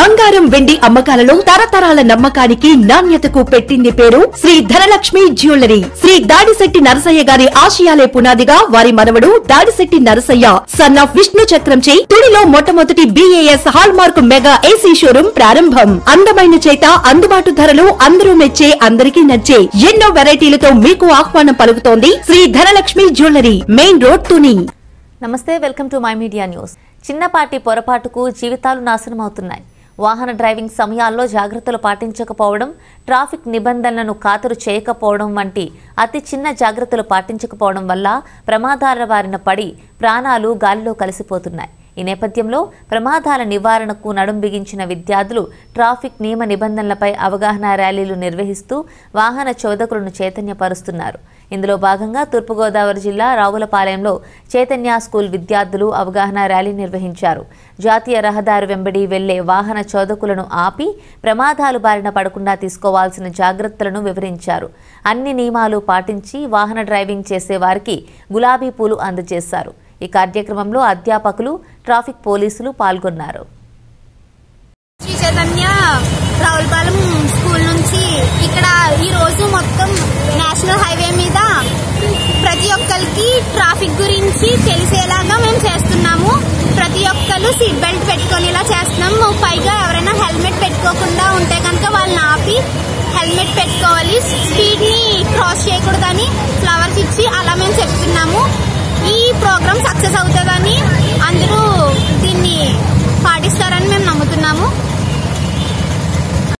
బంగారం వెండి అమ్మకాలలో తరతరాల నమ్మకానికి నాణ్యతకు పెట్టింది పేరు శ్రీ ధనలక్ష్మి జ్యువెలరీ శ్రీ దాడిశెట్టి నరసయ్య గారి ఆశయాలే పునాదిగా వారి మనవడు దాడిశెట్టి నరసయ్య సన్ ఆఫ్ విష్ణు చక్రంచే తుడిలో మొట్టమొదటి BAS hallmark mega AC showroom ప్రారంభం అందమైన చేత అందుబాటు ధరలు అందరూ మెచ్చే అందరికీ నచ్చే ఎన్నో వెరైటీలతో మీకు ఆహ్వానం పలుకుతోంది Sri Dhanalakshmi jewellery main road Tuni నమస్తే welcome to my media news చిన్నపాటి పొరపాటుకు జీవితాలు నాశనం అవుతున్నాయి వాహన డ్రైవింగ్ సమయాల్లో జాగ్రత్తలు పాటించకపోవడం ట్రాఫిక్ నిబంధనలను ఖాతరు చేయకపోవడం వంటి అతి చిన్న జాగ్రత్తలు పాటించకపోవడం వల్ల ప్రమాదాల బారిన పడి ప్రాణాలు గాలిలో కలిసిపోతున్నాయి ఈ నేపథ్యంలో ప్రమాదాల నివారణకు నడుం బిగించిన విద్యార్థులు ట్రాఫిక్ నియమ నిబంధనలపై అవగాహన ర్యాలీలు నిర్వహిస్తూ వాహన చోదకులను చైతన్యపరుస్తున్నారు ఇందులో భాగంగా తూర్పుగోదావరి జిల్లా రావులపాలెంలో చైతన్య స్కూల్ విద్యార్థులు అవగాహన ర్యాలీ నిర్వహించారు జాతీయ రహదారి వెంబడి వెళ్లే వాహన చోదకులను ఆపి ప్రమాదాలు బారిన పడకుండా తీసుకోవాల్సిన జాగ్రత్తలను వివరించారు అన్ని నియమాలు పాటించి వాహన డ్రైవింగ్ చేసే వారికి గులాబీ పూలు అందజేశారు ఈ కార్యక్రమంలో అధ్యాపకులు ట్రాఫిక్ పోలీసులు పాల్గొన్నారు శ్రీ చైతన్య రావులపాలెం స్కూల్ నుంచి ఇక్కడ ఈ రోజు మొత్తం నేషనల్ హైవే మీద ప్రతి ఒక్కరికి ట్రాఫిక్ గురించి తెలిసేలాగా మేము చేస్తున్నాము ప్రతి ఒక్కరు సీట్ బెల్ట్ పెట్టుకునేలా చేస్తున్నాము పైగా ఎవరైనా హెల్మెట్ పెట్టుకోకుండా ఉంటే కనుక వాళ్ళని ఆపి హెల్మెట్ పెట్టుకోవాలి స్పీడ్ ని క్రాస్ చేయకూడదని ఫ్లవర్స్ ఇచ్చి అలా మేము చెప్తున్నాము ఈ ప్రోగ్రామ్ సక్సెస్ అవుతుంది